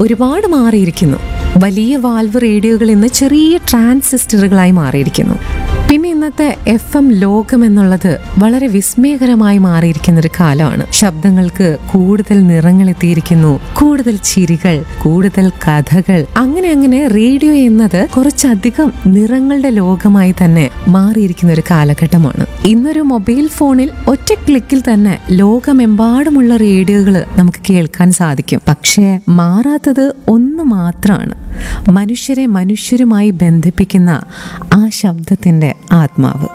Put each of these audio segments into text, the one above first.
ഒരുപാട് മാറിയിരിക്കുന്നു വലിയ വാൽവ് റേഡിയോകൾ ഇന്ന് ചെറിയ ട്രാൻസിസ്റ്ററുകളായി മാറിയിരിക്കുന്നു പിന്നെ ഇന്നത്തെ എഫ് എം ലോകം എന്നുള്ളത് വളരെ വിസ്മയകരമായി മാറിയിരിക്കുന്ന ഒരു കാലമാണ് ശബ്ദങ്ങൾക്ക് കൂടുതൽ നിറങ്ങൾ എത്തിയിരിക്കുന്നു കൂടുതൽ ചിരികൾ കൂടുതൽ കഥകൾ അങ്ങനെ അങ്ങനെ റേഡിയോ എന്നത് കുറച്ചധികം നിറങ്ങളുടെ ലോകമായി തന്നെ മാറിയിരിക്കുന്ന ഒരു കാലഘട്ടമാണ് ഇന്നൊരു മൊബൈൽ ഫോണിൽ ഒറ്റ ക്ലിക്കിൽ തന്നെ ലോകമെമ്പാടുമുള്ള റേഡിയോകൾ നമുക്ക് കേൾക്കാൻ സാധിക്കും പക്ഷേ മാറാത്തത് ഒന്ന് മാത്രമാണ് മനുഷ്യരെ മനുഷ്യരുമായി ബന്ധിപ്പിക്കുന്ന ആ ശബ്ദത്തിന്റെ ആത്മാവ്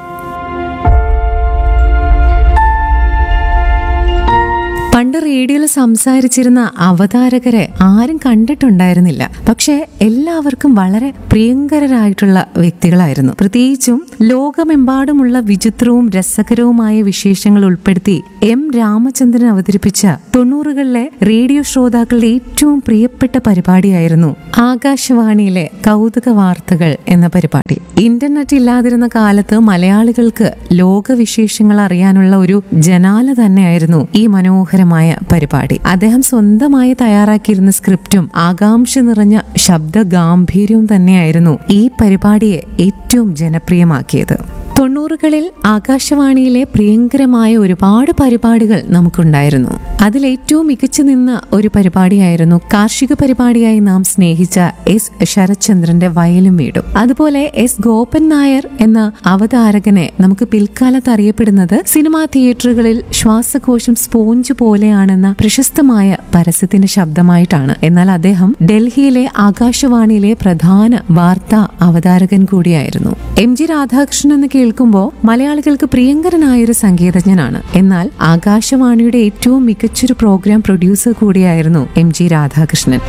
പണ്ട് റേഡിയോയിൽ സംസാരിച്ചിരുന്ന അവതാരകരെ ആരും കണ്ടിട്ടുണ്ടായിരുന്നില്ല പക്ഷെ എല്ലാവർക്കും വളരെ പ്രിയങ്കരായിട്ടുള്ള വ്യക്തികളായിരുന്നു പ്രത്യേകിച്ചും ലോകമെമ്പാടുമുള്ള വിചിത്രവും രസകരവുമായ വിശേഷങ്ങൾ ഉൾപ്പെടുത്തി എം രാമചന്ദ്രൻ അവതരിപ്പിച്ച തൊണ്ണൂറുകളിലെ റേഡിയോ ശ്രോതാക്കളുടെ ഏറ്റവും പ്രിയപ്പെട്ട പരിപാടിയായിരുന്നു ആകാശവാണിയിലെ കൗതുക വാർത്തകൾ എന്ന പരിപാടി ഇന്റർനെറ്റ് ഇല്ലാതിരുന്ന കാലത്ത് മലയാളികൾക്ക് ലോകവിശേഷങ്ങൾ അറിയാനുള്ള ഒരു ജനാല തന്നെയായിരുന്നു ഈ മനോഹരമായ പരിപാടി അദ്ദേഹം സ്വന്തമായി തയ്യാറാക്കിയിരുന്ന സ്ക്രിപ്റ്റും ആകാംക്ഷ നിറഞ്ഞ ശബ്ദ ഗാംഭീര്യവും തന്നെയായിരുന്നു ഈ പരിപാടിയെ ഏറ്റവും ജനപ്രിയമാക്കിയത് തൊണ്ണൂറുകളിൽ ആകാശവാണിയിലെ പ്രിയങ്കരമായ ഒരുപാട് പരിപാടികൾ നമുക്കുണ്ടായിരുന്നു അതിൽ ഏറ്റവും മികച്ചു നിന്ന ഒരു പരിപാടിയായിരുന്നു കാർഷിക പരിപാടിയായി നാം സ്നേഹിച്ച എസ് ശരത്ചന്ദ്രന്റെ വയലും വീടും അതുപോലെ എസ് ഗോപൻ നായർ എന്ന അവതാരകനെ നമുക്ക് പിൽക്കാലത്ത് അറിയപ്പെടുന്നത് സിനിമാ തിയേറ്ററുകളിൽ ശ്വാസകോശം സ്പോഞ്ച് പോലെയാണെന്ന പ്രശസ്തമായ പരസ്യത്തിന്റെ ശബ്ദമായിട്ടാണ് എന്നാൽ അദ്ദേഹം ഡൽഹിയിലെ ആകാശവാണിയിലെ പ്രധാന വാർത്താ അവതാരകൻ കൂടിയായിരുന്നു എം ജി രാധാകൃഷ്ണൻ എന്ന് കേൾക്കുമ്പോൾ മലയാളികൾക്ക് പ്രിയങ്കരനായൊരു സംഗീതജ്ഞനാണ് എന്നാൽ ആകാശവാണിയുടെ ഏറ്റവും മികച്ചൊരു പ്രോഗ്രാം പ്രൊഡ്യൂസർ കൂടിയായിരുന്നു എം ജി രാധാകൃഷ്ണൻ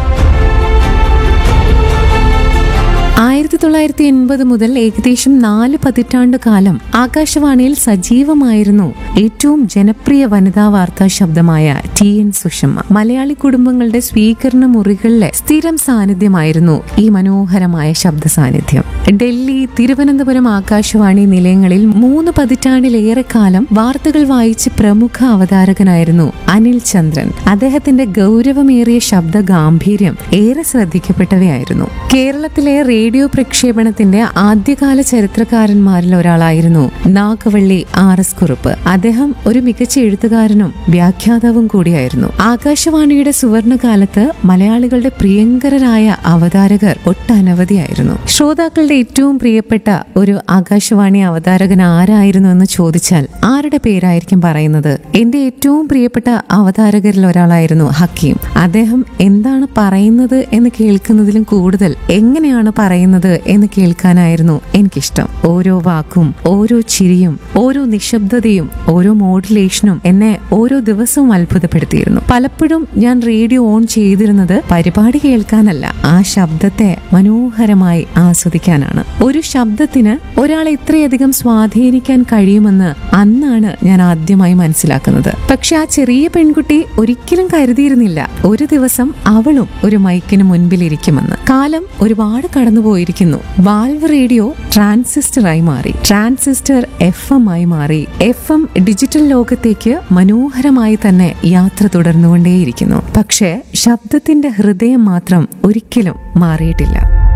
ആയിരത്തി തൊള്ളായിരത്തി എൺപത് മുതൽ ഏകദേശം നാല് പതിറ്റാണ്ട് കാലം ആകാശവാണിയിൽ സജീവമായിരുന്നു ഏറ്റവും ജനപ്രിയ വനിതാ വാർത്താ ശബ്ദമായ ടി എൻ സുഷമ്മ മലയാളി കുടുംബങ്ങളുടെ സ്വീകരണ മുറികളിലെ സ്ഥിരം സാന്നിധ്യമായിരുന്നു ഈ മനോഹരമായ ശബ്ദ സാന്നിധ്യം ഡൽഹി തിരുവനന്തപുരം ആകാശവാണി നിലയങ്ങളിൽ മൂന്ന് പതിറ്റാണ്ടിലേറെ കാലം വാർത്തകൾ വായിച്ച് പ്രമുഖ അവതാരകനായിരുന്നു അനിൽ ചന്ദ്രൻ അദ്ദേഹത്തിന്റെ ഗൗരവമേറിയ ശബ്ദ ഗാംഭീര്യം ഏറെ ശ്രദ്ധിക്കപ്പെട്ടവയായിരുന്നു കേരളത്തിലെ റേഡിയോ പ്രക്ഷേപണത്തിന്റെ ആദ്യകാല ചരിത്രകാരന്മാരിൽ ഒരാളായിരുന്നു നാഗവള്ളി ആർ എസ് കുറുപ്പ് അദ്ദേഹം ഒരു മികച്ച എഴുത്തുകാരനും വ്യാഖ്യാതാവും കൂടിയായിരുന്നു ആകാശവാണിയുടെ സുവർണകാലത്ത് മലയാളികളുടെ പ്രിയങ്കരരായ അവതാരകർ ഒട്ടനവധിയായിരുന്നു ശ്രോതാക്കളുടെ ഏറ്റവും പ്രിയപ്പെട്ട ഒരു ആകാശവാണി അവതാരകൻ ആരായിരുന്നു എന്ന് ചോദിച്ചാൽ ആരുടെ പേരായിരിക്കും പറയുന്നത് എന്റെ ഏറ്റവും പ്രിയപ്പെട്ട അവതാരകരിൽ ഒരാളായിരുന്നു ഹക്കീം അദ്ദേഹം എന്താണ് പറയുന്നത് എന്ന് കേൾക്കുന്നതിലും കൂടുതൽ എങ്ങനെയാണ് പറയുന്നത് എന്ന് കേൾക്കാനായിരുന്നു എനിക്കിഷ്ടം ഓരോ വാക്കും ഓരോ ചിരിയും ഓരോ നിശബ്ദതയും ഓരോ മോഡുലേഷനും എന്നെ ഓരോ ദിവസവും അത്ഭുതപ്പെടുത്തിയിരുന്നു പലപ്പോഴും ഞാൻ റേഡിയോ ഓൺ ചെയ്തിരുന്നത് പരിപാടി കേൾക്കാനല്ല ആ ശബ്ദത്തെ മനോഹരമായി ആസ്വദിക്കാനാണ് ഒരു ശബ്ദത്തിന് ഒരാളെ ഇത്രയധികം സ്വാധീനിക്കാൻ കഴിയുമെന്ന് അന്നാണ് ഞാൻ ആദ്യമായി മനസ്സിലാക്കുന്നത് പക്ഷെ ആ ചെറിയ പെൺകുട്ടി ഒരിക്കലും കരുതിയിരുന്നില്ല ഒരു ദിവസം അവളും ഒരു മൈക്കിന് മുൻപിലിരിക്കുമെന്ന് കാലം ഒരുപാട് കടന്നുപോയിരിക്കുന്നു വാൽവ് റേഡിയോ ട്രാൻസിസ്റ്ററായി മാറി ട്രാൻസിസ്റ്റർ എഫ് എം ആയി മാറി എഫ് എം ഡിജിറ്റൽ ലോകത്തേക്ക് മനോഹരമായി തന്നെ യാത്ര തുടർന്നുകൊണ്ടേയിരിക്കുന്നു പക്ഷേ ശബ്ദത്തിന്റെ ഹൃദയം മാത്രം ഒരിക്കലും മാറിയിട്ടില്ല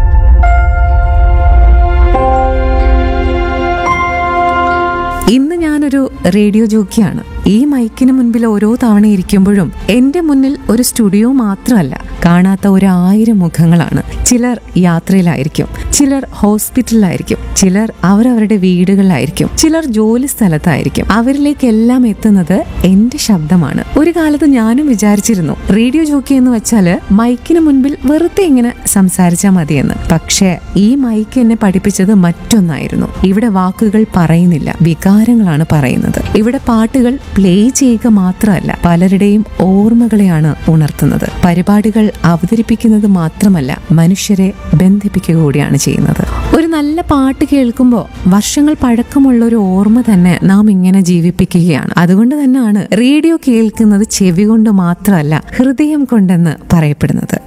ഇന്ന് ഞാനൊരു റേഡിയോ ജോക്കിയാണ് ഈ മൈക്കിന് മുൻപിൽ ഓരോ തവണ ഇരിക്കുമ്പോഴും എന്റെ മുന്നിൽ ഒരു സ്റ്റുഡിയോ മാത്രമല്ല കാണാത്ത ഒരായിരം മുഖങ്ങളാണ് ചിലർ യാത്രയിലായിരിക്കും ചിലർ ഹോസ്പിറ്റലിലായിരിക്കും ചിലർ അവരവരുടെ വീടുകളിലായിരിക്കും ചിലർ ജോലി സ്ഥലത്തായിരിക്കും അവരിലേക്കെല്ലാം എത്തുന്നത് എന്റെ ശബ്ദമാണ് ഒരു കാലത്ത് ഞാനും വിചാരിച്ചിരുന്നു റേഡിയോ ജോക്കി എന്ന് വെച്ചാല് മൈക്കിന് മുൻപിൽ വെറുതെ ഇങ്ങനെ സംസാരിച്ചാൽ മതിയെന്ന് പക്ഷേ ഈ മൈക്ക് എന്നെ പഠിപ്പിച്ചത് മറ്റൊന്നായിരുന്നു ഇവിടെ വാക്കുകൾ പറയുന്നില്ല വികാരങ്ങളാണ് പറയുന്നത് ഇവിടെ പാട്ടുകൾ പ്ലേ ചെയ്യുക മാത്രമല്ല പലരുടെയും ഓർമ്മകളെയാണ് ഉണർത്തുന്നത് പരിപാടികൾ അവതരിപ്പിക്കുന്നത് മാത്രമല്ല മനുഷ്യരെ ബന്ധിപ്പിക്കുക കൂടിയാണ് ചെയ്യുന്നത് ഒരു നല്ല പാട്ട് കേൾക്കുമ്പോൾ വർഷങ്ങൾ പഴക്കമുള്ള ഒരു ഓർമ്മ തന്നെ നാം ഇങ്ങനെ ജീവിപ്പിക്കുകയാണ് അതുകൊണ്ട് തന്നെയാണ് റേഡിയോ കേൾക്കുന്നത് ചെവി കൊണ്ട് മാത്രമല്ല ഹൃദയം കൊണ്ടെന്ന് പറയപ്പെടുന്നത്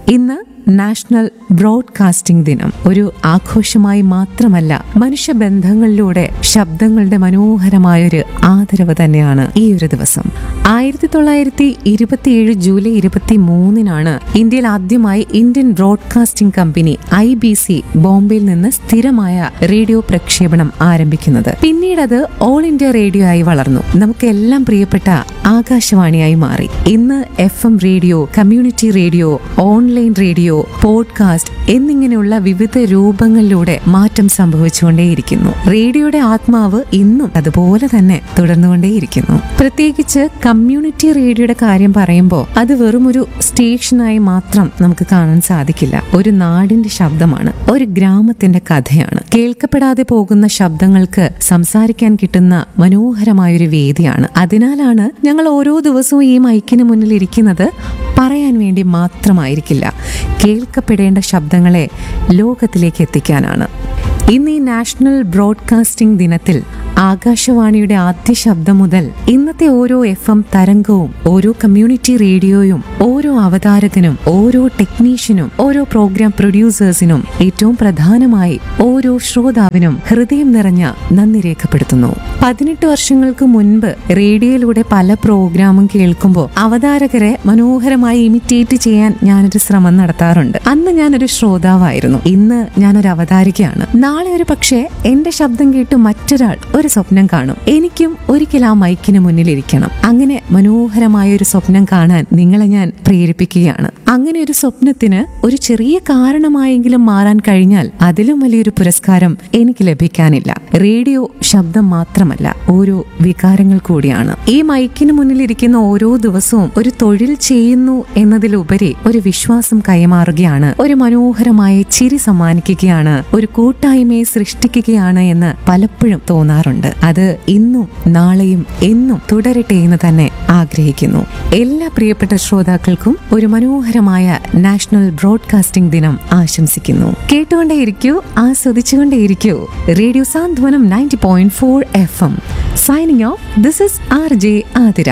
ഇന്ന് നാഷണൽ ബ്രോഡ്കാസ്റ്റിംഗ് ദിനം ഒരു ആഘോഷമായി മാത്രമല്ല മനുഷ്യബന്ധങ്ങളിലൂടെ ശബ്ദങ്ങളുടെ മനോഹരമായൊരു ആദരവ് തന്നെയാണ് ഈ ഒരു ദിവസം ആയിരത്തി തൊള്ളായിരത്തി ഇരുപത്തിയേഴ് ജൂലൈ ഇരുപത്തി മൂന്നിനാണ് ഇന്ത്യയിൽ ആദ്യമായി Indian broadcasting company I B C ബോംബെയിൽ നിന്ന് സ്ഥിരമായ റേഡിയോ പ്രക്ഷേപണം ആരംഭിക്കുന്നത് പിന്നീട് അത് ഓൾ ഇന്ത്യ റേഡിയോ ആയി വളർന്നു നമുക്കെല്ലാം പ്രിയപ്പെട്ട ആകാശവാണിയായി മാറി ഇന്ന് F M radio community radio online radio podcast എന്നിങ്ങനെയുള്ള വിവിധ രൂപങ്ങളിലൂടെ മാറ്റം സംഭവിച്ചുകൊണ്ടേയിരിക്കുന്നു റേഡിയോയുടെ ആത്മാവ് ഇന്നും അതുപോലെ തന്നെ തുടർന്നുകൊണ്ടേയിരിക്കുന്നു പ്രത്യേകിച്ച് കമ്മ്യൂണിറ്റി റേഡിയോയുടെ കാര്യം പറയുമ്പോൾ അത് വെറും ഒരു സ്റ്റേഷനായി മാത്രം നമുക്ക് കാണാൻ സാധിക്കില്ല ഒരു നാടിന്റെ ശബ്ദമാണ് ഒരു ഗ്രാമത്തിന്റെ കഥയാണ് കേൾക്കപ്പെടാതെ പോകുന്ന ശബ്ദങ്ങൾക്ക് സംസാരിക്കാൻ കിട്ടുന്ന മനോഹരമായൊരു വേദിയാണ് അതിനാലാണ് ഞങ്ങൾ ഓരോ ദിവസവും ഈ മൈക്കിന് മുന്നിൽ ഇരിക്കുന്നത് പറയാൻ വേണ്ടി മാത്രമായിരിക്കില്ല കേൾക്കപ്പെടേണ്ട ശബ്ദങ്ങളെ ലോകത്തിലേക്ക് എത്തിക്കാനാണ് ഇന്ന് ഈ നാഷണൽ ബ്രോഡ്കാസ്റ്റിംഗ് ദിനത്തിൽ ആകാശവാണിയുടെ ആദ്യ ശബ്ദം മുതൽ ഇന്നത്തെ ഓരോ എഫ് എം തരംഗവും ഓരോ കമ്മ്യൂണിറ്റി റേഡിയോയും ഓരോ അവതാരകനും ഓരോ ടെക്നീഷ്യനും ഓരോ പ്രോഗ്രാം പ്രൊഡ്യൂസേഴ്സിനും ഏറ്റവും പ്രധാനമായി ഓരോ ശ്രോതാവിനും ഹൃദയം നിറഞ്ഞ നന്ദി രേഖപ്പെടുത്തുന്നു പതിനെട്ട് വർഷങ്ങൾക്ക് മുൻപ് റേഡിയോയിലൂടെ പല പ്രോഗ്രാമും കേൾക്കുമ്പോൾ അവതാരകരെ മനോഹരമായി ഇമിറ്റേറ്റ് ചെയ്യാൻ ഞാനൊരു ശ്രമം നടത്താറുണ്ട് അന്ന് ഞാനൊരു ശ്രോതാവായിരുന്നു ഇന്ന് ഞാനൊരു അവതാരികയാണ് നാളെ ഒരു പക്ഷേ എന്റെ ശബ്ദം കേട്ട് മറ്റൊരാൾ ഒരു സ്വപ്നം കാണും എനിക്കും ഒരിക്കൽ ആ മൈക്കിന് മുന്നിൽ ഇരിക്കണം അങ്ങനെ മനോഹരമായ ഒരു സ്വപ്നം കാണാൻ നിങ്ങളെ ഞാൻ പ്രേരിപ്പിക്കുകയാണ് അങ്ങനെ ഒരു സ്വപ്നത്തിന് ഒരു ചെറിയ കാരണമായെങ്കിലും മാറാൻ കഴിഞ്ഞാൽ അതിലും വലിയൊരു പുരസ്കാരം എനിക്ക് ലഭിക്കാനില്ല റേഡിയോ ശബ്ദം മാത്രമല്ല ഓരോ വികാരങ്ങൾ കൂടിയാണ് ഈ മൈക്കിന് മുന്നിൽ ഇരിക്കുന്ന ഓരോ ദിവസവും ഒരു തൊഴിൽ ചെയ്യുന്നു എന്നതിലുപരി ഒരു വിശ്വാസം കൈമാറുകയാണ് ഒരു മനോഹരമായ ചിരി സമ്മാനിക്കുകയാണ് ഒരു കൂട്ടായ്മയെ സൃഷ്ടിക്കുകയാണ് എന്ന് പലപ്പോഴും തോന്നാറുണ്ട് അത് ഇന്നും നാളെയും എന്നും തുടരട്ടെ എന്ന് തന്നെ ആഗ്രഹിക്കുന്നു എല്ലാ പ്രിയപ്പെട്ട ശ്രോതാക്കൾക്കും ഒരു മനോഹരമായ നാഷണൽ ബ്രോഡ്കാസ്റ്റിംഗ് ദിനം ആശംസിക്കുന്നു കേട്ടുകൊണ്ടേയിരിക്കൂ ആസ്വദിച്ചുകൊണ്ടേയിരിക്കൂ radio Santhwanam ninety point four F M signing off this is R J Athira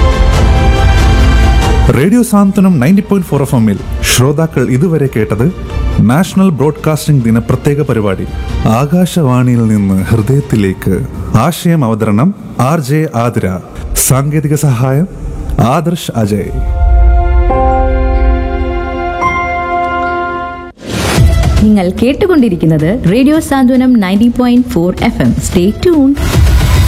radio Santhwanam ninety point four F എമ്മിൽ ശ്രോതാക്കൾ ഇതുവരെ കേട്ടത് നാഷണൽ ബ്രോഡ്കാസ്റ്റിംഗ് ദിന പ്രത്യേക പരിപാടി ആകാശവാണിയിൽ നിന്ന് ഹൃദയത്തിലേക്ക് ആശയം അവതരണം ആർ ജെ ആതിര സാങ്കേതിക സഹായം ആദർശ് അജയ് നിങ്ങൾ കേട്ടുകൊണ്ടിരിക്കുന്നത് radio Santhwanam ninety point four F M stay tune